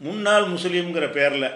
முன்னாள் முஸ்லீம்ங்கிற பேரில்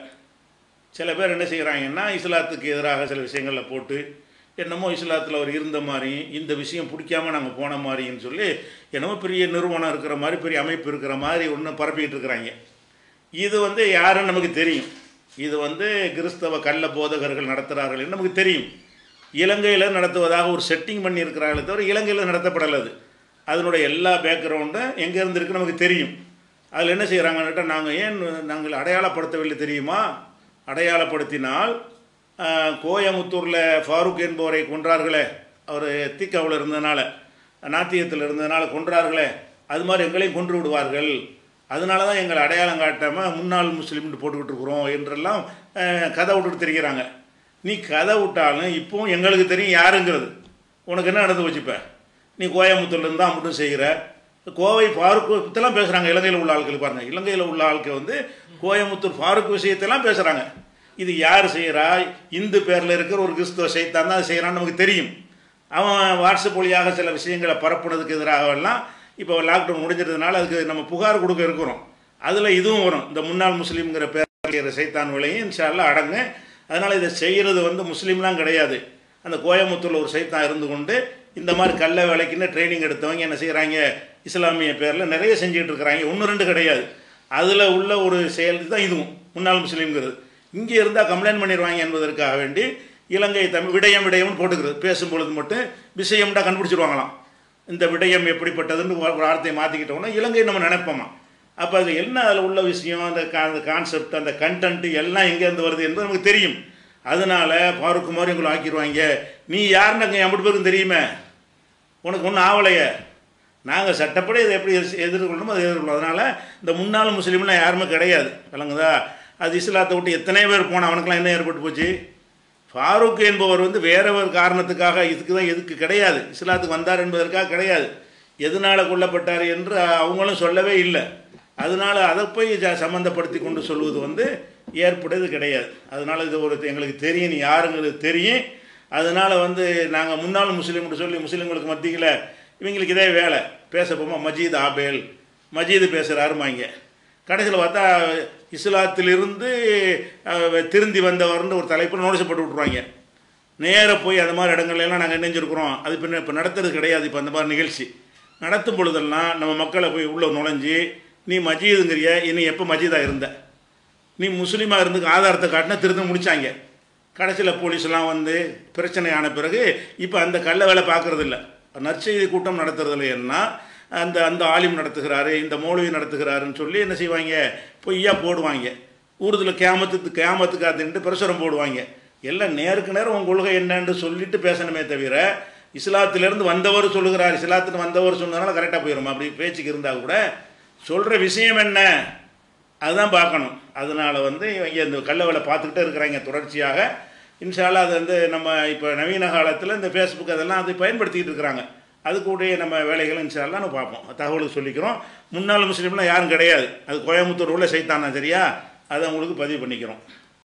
சில பேர் என்ன செய்கிறாங்கன்னா இஸ்லாத்துக்கு எதிராக சில விஷயங்களில் போட்டு என்னமோ இஸ்லாத்தில் அவர் இருந்த மாதிரி இந்த விஷயம் பிடிக்காம நாங்கள் போன மாதிரின்னு சொல்லி என்னமோ பெரிய நிறுவனம் இருக்கிற மாதிரி பெரிய அமைப்பு இருக்கிற மாதிரி ஒன்று பரப்பிக்கிட்டு இருக்கிறாங்க இது வந்து யாருன்னு நமக்கு தெரியும் இது வந்து கிறிஸ்தவ கள்ள போதகர்கள் நடத்துகிறார்கள் நமக்கு தெரியும் இலங்கையில் நடத்துவதாக ஒரு செட்டிங் பண்ணி இருக்கிறார்களே தவிர இலங்கையில் நடத்தப்படலை அது அதனுடைய எல்லா பேக்ரவுண்டும் எங்கே இருந்திருக்கு நமக்கு தெரியும் அதில் என்ன செய்கிறாங்கன்னுட்டா நாங்கள் ஏன் நாங்கள் அடையாளப்படுத்தவில்லை தெரியுமா அடையாளப்படுத்தினால் ஆஹ், கோயமுத்தூரில் ஃபாரூக் என்பவரை கொன்றார்களே அவர் தீக்காவில் இருந்ததுனால நாத்தியத்தில் இருந்ததுனால கொன்றார்களே அது மாதிரி எங்களையும் கொன்று விடுவார்கள் அதனால தான் எங்களை அடையாளம் காட்டாமல் முன்னாள் முஸ்லீம்னு போட்டுக்கிட்டு இருக்கிறோம் என்றெல்லாம் ஆஹ், கதை விட்டுட்டு தெரிகிறாங்க நீ கதை விட்டாலும் இப்போவும் எங்களுக்கு தெரியும் யாருங்கிறது உனக்கு என்ன நடந்து வச்சுப்ப நீ கோயம்புத்தூர்லேருந்து தான் மட்டும் செய்கிற கோவை ஃபாரூக் பற்றிலாம் பேசுகிறாங்க இலங்கையில் உள்ள ஆட்கள் பாருங்க இலங்கையில் உள்ள ஆட்கள் வந்து கோயம்புத்தூர் ஃபாரூக் விஷயத்தெல்லாம் பேசுகிறாங்க இது யார் செய்கிறா இந்து பேரில் இருக்கிற ஒரு கிறிஸ்துவ சைத்தான் தான் அது செய்கிறான்னு நமக்கு தெரியும் அவன் வாட்ஸ்அப் வழியாக சில விஷயங்களை பரப்புனதுக்கு எதிராகவெல்லாம் இப்போ லாக்டவுன் முடிஞ்சிருந்ததுனால அதுக்கு நம்ம புகார் கொடுக்க இருக்கிறோம் அதில் இதுவும் வரும் இந்த முன்னாள் முஸ்லீம்ங்கிற பேர் சைத்தான் விலையும் இன்ஷால்லா அடங்கு அதனால் இதை செய்கிறது வந்து முஸ்லீம்லாம் கிடையாது அந்த கோயம்புத்தூரில் ஒரு சைத்தான் இருந்து கொண்டு இந்த மாதிரி கள்ள வேலைக்குன்னு ட்ரைனிங் எடுத்தவங்க என்ன செய்கிறாங்க இஸ்லாமிய பேரில் நிறைய செஞ்சுட்டு இருக்கிறாங்க ஒன்று ரெண்டு கிடையாது அதில் உள்ள ஒரு செயல் தான் இதுவும் முன்னாள் முஸ்லீம்ங்கிறது இங்கே இருந்தால் கம்ப்ளைண்ட் பண்ணிடுவாங்க என்பதற்காக வேண்டி இலங்கை தமிழ் விடயம் விடயம்னு போட்டுக்கிறது பேசும்பொழுது மட்டும் விஷயம்டா கண்டுபிடிச்சிருவாங்களாம் இந்த விடயம் எப்படிப்பட்டதுன்னு ஒரு வார்த்தையை மாற்றிக்கிட்டோம்னா இலங்கை நம்ம நினைப்போமா அப்போ அது என்ன அதில் உள்ள விஷயம் அந்த கா அந்த கான்செப்ட் அந்த கண்டென்ட் எல்லாம் எங்கேருந்து வருது என்பது நமக்கு தெரியும் அதனால ஃபாரூக் மாதிரி உங்களை ஆக்கிடுவாங்க நீ யாருன்னு அங்கே எம்பிட்டு பேருக்கும் தெரியுமே உனக்கு ஒன்றும் ஆவலையே நாங்கள் சட்டப்படி இதை எப்படி எதிர் எதிர்கொள்ளணுமோ அதை எதிர்கொள்ளணும் அதனால் இந்த முன்னாள் முஸ்லீம்லாம் யாருமே கிடையாது விளங்குதா அது இஸ்லாத்தை விட்டு எத்தனை பேர் போனால் அவனுக்கெல்லாம் என்ன ஏற்பட்டு போச்சு ஃபாரூக் என்பவர் வந்து வேற ஒரு காரணத்துக்காக இதுக்கு தான் எதுக்கு கிடையாது இஸ்லாத்துக்கு வந்தார் என்பதற்காக கிடையாது எதனால் கொல்லப்பட்டார் என்று அவங்களும் சொல்லவே இல்லை அதனால அதை போய் ஜ- சம்மந்தப்படுத்தி கொண்டு சொல்வது வந்து ஏற்புடையது கிடையாது அதனால இது ஒரு எங்களுக்கு தெரியும் நீ யாருங்கிறது தெரியும் அதனால வந்து நாங்கள் முன்னாள் முஸ்லீம்னு சொல்லி முஸ்லீம்களுக்கு மத்தியில் இவங்களுக்கு இதே வேலை பேச போமா மஜீத் ஆபேல் மஜீது பேசுகிறாருமாங்க கடைசியில் பார்த்தா இஸ்லாத்திலிருந்து அஹ், திருந்தி வந்தவர்னு ஒரு தலைப்பில் நோட்டீஸ் போட்டு விட்ருவாங்க நேராக போய் அந்த மாதிரி இடங்கள்ல எல்லாம் நாங்கள் நினைஞ்சிருக்கிறோம் அது இப்போ இப்போ நடத்துறது கிடையாது இப்போ அந்த மாதிரி நிகழ்ச்சி நடத்தும் பொழுதெல்லாம் நம்ம மக்களை போய் உள்ளே நுழைஞ்சி நீ மஜீதுங்கிறிய நீ எப்போ மஜீதாக இருந்த நீ முஸ்லீமாக இருந்து ஆதாரத்தை காட்டினா திருத்த முடிச்சாங்க கடைசியில் போலீஸ்லாம் வந்து பிரச்சனை ஆன பிறகு இப்போ அந்த கள்ள வேலை பார்க்கறது இல்ல நற்செய்தி கூட்டம் நடத்துறதுல என்ன அந்த அந்த ஆலிம் நடத்துகிறாரு இந்த மௌலவி நடத்துகிறாருன்னு சொல்லி என்ன செய்வாங்க பொய்யா போடுவாங்க ஊர்தில் கேமத்துக்கு கேமத்துக்கு அதுன்ட்டு பிரசுரம் போடுவாங்க எல்லாம் நேருக்கு நேரம் உன் கொள்கை என்னன்னு சொல்லிட்டு பேசணுமே தவிர இஸ்லாத்திலிருந்து வந்தவர் சொல்லுகிறார் இஸ்லாத்துக்கு வந்தவர் சொன்னதுனால கரெக்டாக போயிடும் அப்படி பேச்சுக்கு இருந்தால் கூட சொல்கிற விஷயம் என்ன அதுதான் பார்க்கணும் அதனால் வந்து இவங்க இந்த கள்ள வேலை பார்த்துக்கிட்டே இருக்கிறாங்க தொடர்ச்சியாக இன்ஷால்லா அது வந்து நம்ம இப்போ நவீன காலத்தில் இந்த ஃபேஸ்புக் அதெல்லாம் அதை பயன்படுத்திக்கிட்டு இருக்கிறாங்க அது கூடயே நம்ம வேலைகள் இன்ஷால்லா நம்ம பார்ப்போம் தகவலுக்கு சொல்லிக்கிறோம் முன்னாள் முஸ்லீம்லாம் யாரும் கிடையாது அது கோயம்புத்தூர் உள்ள சைத்தானா சரியா அதை உங்களுக்கு பதிவு பண்ணிக்கிறோம்